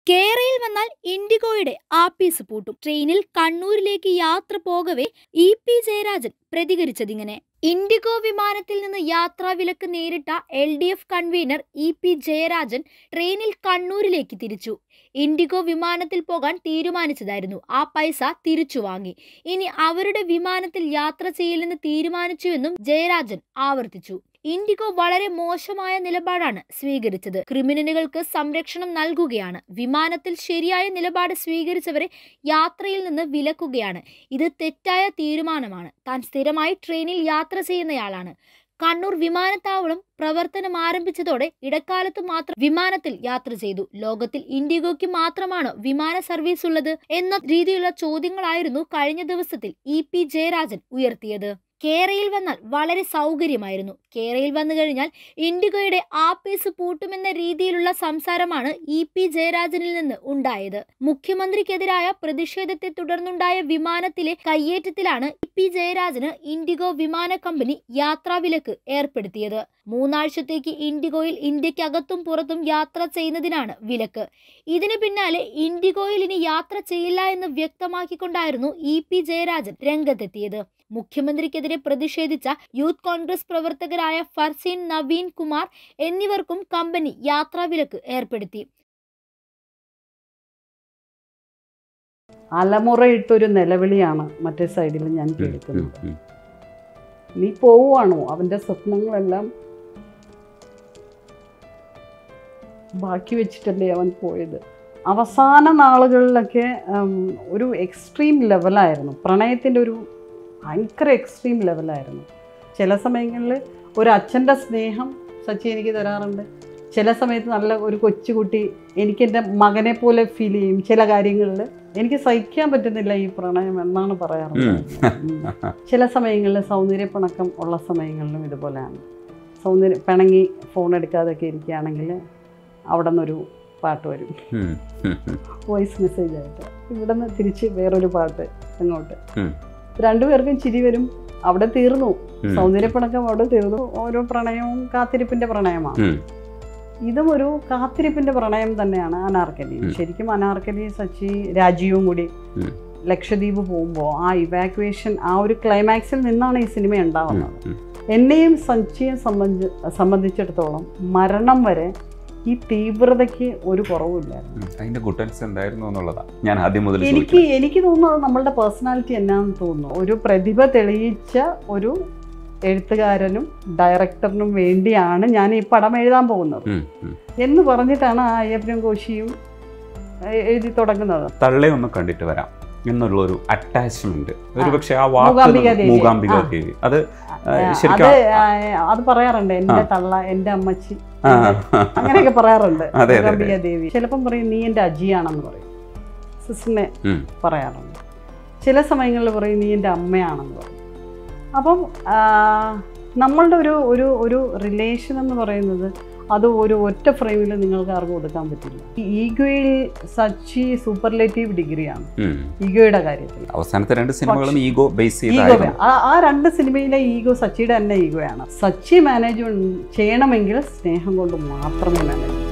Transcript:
കേരയിൽ വന്നാൽ ഇൻഡിഗോയുടെ ആപ്പീസ് പൂട്ടും ട്രെയിനിൽ കണ്ണൂരിലേക്ക് യാത്ര പോകവേ ഇ പി ജയരാജൻ പ്രതികരിച്ചതിങ്ങനെ ഇൻഡിഗോ വിമാനത്തിൽ നിന്ന് യാത്രാവിലക്ക് നേരിട്ട L D F convener E P Jayarajan ട്രെയിനിൽ കണ്ണൂരിലേക്ക് തിരിച്ചു ഇൻഡിഗോ വിമാനത്തിൽ പോകാൻ തീരുമാനിച്ചതായിരുന്നു ആ പൈസ തിരിച്ചു വാങ്ങി ഇനി അവരുടെ വിമാനത്തിൽ യാത്ര ചെയ്യില്ലെന്ന് തീരുമാനിച്ചുവെന്നും ജയരാജൻ ആവർത്തിച്ചു ഇൻഡിഗോ വളരെ മോശമായ നിലപാടാണ് സ്വീകരിച്ചത് ക്രിമിനലുകൾക്ക് സംരക്ഷണം നൽകുകയാണ് വിമാനത്തിൽ ശരിയായ നിലപാട് സ്വീകരിച്ചവരെ യാത്രയിൽ നിന്ന് വിലക്കുകയാണ് ഇത് തെറ്റായ തീരുമാനമാണ് താൻ സ്ഥിരമായി ട്രെയിനിൽ യാത്ര ചെയ്യുന്നയാളാണ് കണ്ണൂർ വിമാനത്താവളം പ്രവർത്തനം ആരംഭിച്ചതോടെ ഇടക്കാലത്ത് മാത്രം വിമാനത്തിൽ യാത്ര ചെയ്തു ലോകത്തിൽ ഇൻഡിഗോയ്ക്ക് മാത്രമാണ് വിമാന സർവീസ് ഉള്ളത് എന്ന രീതിയിലുള്ള ചോദ്യങ്ങളായിരുന്നു കഴിഞ്ഞ ദിവസത്തിൽ ഇ പി ജയരാജൻ ഉയർത്തിയത് കേരയിൽ വന്നാൽ വളരെ സൗകര്യമായിരുന്നു കേരയിൽ വന്നു കഴിഞ്ഞാൽ ഇൻഡിഗോയുടെ ആപ്പീസ് പൂട്ടുമെന്ന രീതിയിലുള്ള സംസാരമാണ് ഇ പി ജയരാജനിൽ നിന്ന് ഉണ്ടായത് മുഖ്യമന്ത്രിക്കെതിരായ പ്രതിഷേധത്തെ തുടർന്നുണ്ടായ വിമാനത്തിലെ കയ്യേറ്റത്തിലാണ് ഇ പി ജയരാജന് ഇൻഡിഗോ വിമാന കമ്പനി യാത്രാവിലക്ക് ഏർപ്പെടുത്തിയത് മൂന്നാഴ്ചത്തേക്ക് ഇൻഡിഗോയിൽ ഇന്ത്യക്കകത്തും പുറത്തും യാത്ര ചെയ്യുന്നതിനാണ് വിലക്ക് ഇതിന് പിന്നാലെ ഇൻഡിഗോയിൽ ഇനി യാത്ര ചെയ്യില്ല എന്ന് വ്യക്തമാക്കിക്കൊണ്ടായിരുന്നു ഇ പി ജയരാജൻ രംഗത്തെത്തിയത് മുഖ്യമന്ത്രിക്കെതിരെ പ്രതിഷേധിച്ച യൂത്ത് കോൺഗ്രസ് പ്രവർത്തകരായ ഫർസീൻ നവീൻ കുമാർ എന്നിവർക്കും കമ്പനി യാത്രാവിലക്ക് ഏർപ്പെടുത്തി അലമുറയിട്ടൊരു നിലവിളിയാണ് മറ്റേ സൈഡിൽ ഞാൻ കേൾക്കുന്നത് നീ പോവുകയാണോ അവൻ്റെ സ്വപ്നങ്ങളെല്ലാം ബാക്കി വെച്ചിട്ടല്ലേ അവൻ പോയത് അവസാന നാളുകളിലൊക്കെ ഉം, ഒരു എക്സ്ട്രീം ലെവലായിരുന്നു പ്രണയത്തിൻ്റെ ഒരു ഭയങ്കര എക്സ്ട്രീം ലെവലായിരുന്നു ചില സമയങ്ങളിൽ ഒരു അച്ഛൻ്റെ സ്നേഹം സച്ചി എനിക്ക് തരാറുണ്ട് ചില സമയത്ത് നല്ല ഒരു കൊച്ചുകുട്ടി എനിക്ക് എൻ്റെ മകനെ പോലെ ഫീൽ ചെയ്യും ചില കാര്യങ്ങളിൽ എനിക്ക് സഹിക്കാൻ പറ്റുന്നില്ല ഈ പ്രണയം എന്നാണ് പറയാറുള്ളത് ഉം. ചില സമയങ്ങളിൽ സൗന്ദര്യപ്പിണക്കം ഉള്ള സമയങ്ങളിലും ഇതുപോലെയാണ് സൗന്ദര്യ പിണങ്ങി ഫോൺ എടുക്കാതൊക്കെ ഇരിക്കുകയാണെങ്കിൽ അവിടെ നിന്നൊരു പാട്ട് വരും വോയിസ് മെസ്സേജ് ആയിട്ട് ഇവിടെ നിന്ന് തിരിച്ച് വേറൊരു പാട്ട് അങ്ങോട്ട് ഉം. രണ്ടുപേർക്കും ചിരി വരും അവിടെ തീർന്നു സൗന്ദര്യപ്പിണക്കം അവിടെ തീർന്നു ഓരോ പ്രണയവും കാത്തിരിപ്പിന്റെ പ്രണയമാണ് ഇതും ഒരു കാത്തിരിപ്പിന്റെ പ്രണയം തന്നെയാണ് അനാർക്കലി ഉം. ശരിക്കും അനാർക്കലി സച്ചി രാജീവും കൂടി ഉം. ലക്ഷദ്വീപ് പോകുമ്പോൾ ആ ഇവാക്വേഷൻ ആ ഒരു ക്ലൈമാക്സിൽ നിന്നാണ് ഈ സിനിമ ഉണ്ടാവുന്നത് എന്നെയും സച്ചിയെ സംബന്ധി സംബന്ധിച്ചിടത്തോളം മരണം വരെ ഈ തീവ്രതയ്ക്ക് ഒരു കുറവുമില്ലായിരുന്നു അതിന്റെ ഗുട്ടൻസ് എന്തായിരുന്നു എന്നുള്ളതാ ഞാൻ ആദ്യം മുതൽ എനിക്ക് എനിക്ക് തോന്നുന്നത് നമ്മളുടെ പേഴ്സണാലിറ്റി എന്നാന്ന് തോന്നുന്നു ഒരു പ്രതിഭ തെളിയിച്ച ഒരു എഴുത്തുകാരനും ഡയറക്ടറിനും വേണ്ടിയാണ് ഞാൻ ഈ പടം എഴുതാൻ പോകുന്നത് എന്ന് പറഞ്ഞിട്ടാണ് ആ അയ്യപ്പനും കോശിയും എ- എഴുതി തുടങ്ങുന്നത് തള്ളെ ഒന്ന് കണ്ടിട്ട് വരാം എന്നുള്ള ഒരു അറ്റാച്ച്മെന്റ് ഒരു പക്ഷെ ആ മൂകാംബിക വാക്ക് ദേവി. മൂകാംബിക ആ. ദേവി അത് ആ, അത് ശരിക്കും ആ, അത് പറയാറുണ്ട് എന്റെ തള്ള എന്റെ അമ്മച്ചി ആ, അങ്ങനെയൊക്കെ പറയാറുണ്ട് അതെ, അതെ, അതെ. മൂകാംബിക ദേവി ചിലപ്പം പറയും നീ എന്റെ അജിയാണെന്ന് പറയും സിസ്റ്ററിനെ ഉം. പറയാറുണ്ട് ചില സമയങ്ങളിൽ പറയും നീ എൻ്റെ അമ്മയാണെന്ന് പറയും അപ്പം ആ, നമ്മളുടെ ഒരു ഒരു ഒരു റിലേഷൻ എന്ന് പറയുന്നത് അത് ഒരു ഒറ്റ ഫ്രെയിമിൽ നിങ്ങൾക്ക് ആർക്കും ഒതുക്കാൻ പറ്റില്ല ഈ ഈഗോയിൽ സച്ചി സൂപ്പർലേറ്റീവ് ഡിഗ്രിയാണ് ഉം. ഈഗോയുടെ കാര്യത്തിൽ അവസാനത്തെ രണ്ട് സിനിമകളും ഈഗോ ബേസ് ഈഗോ ചെയ്തായിരുന്നു ആ ആ രണ്ട് സിനിമയിലെ ഈഗോ സച്ചിയുടെ തന്നെ ഈഗോയാണ് സച്ചി മാനേജ് ചെയ്യണമെങ്കിൽ സ്നേഹം കൊണ്ട് മാത്രമേ മാനേജ്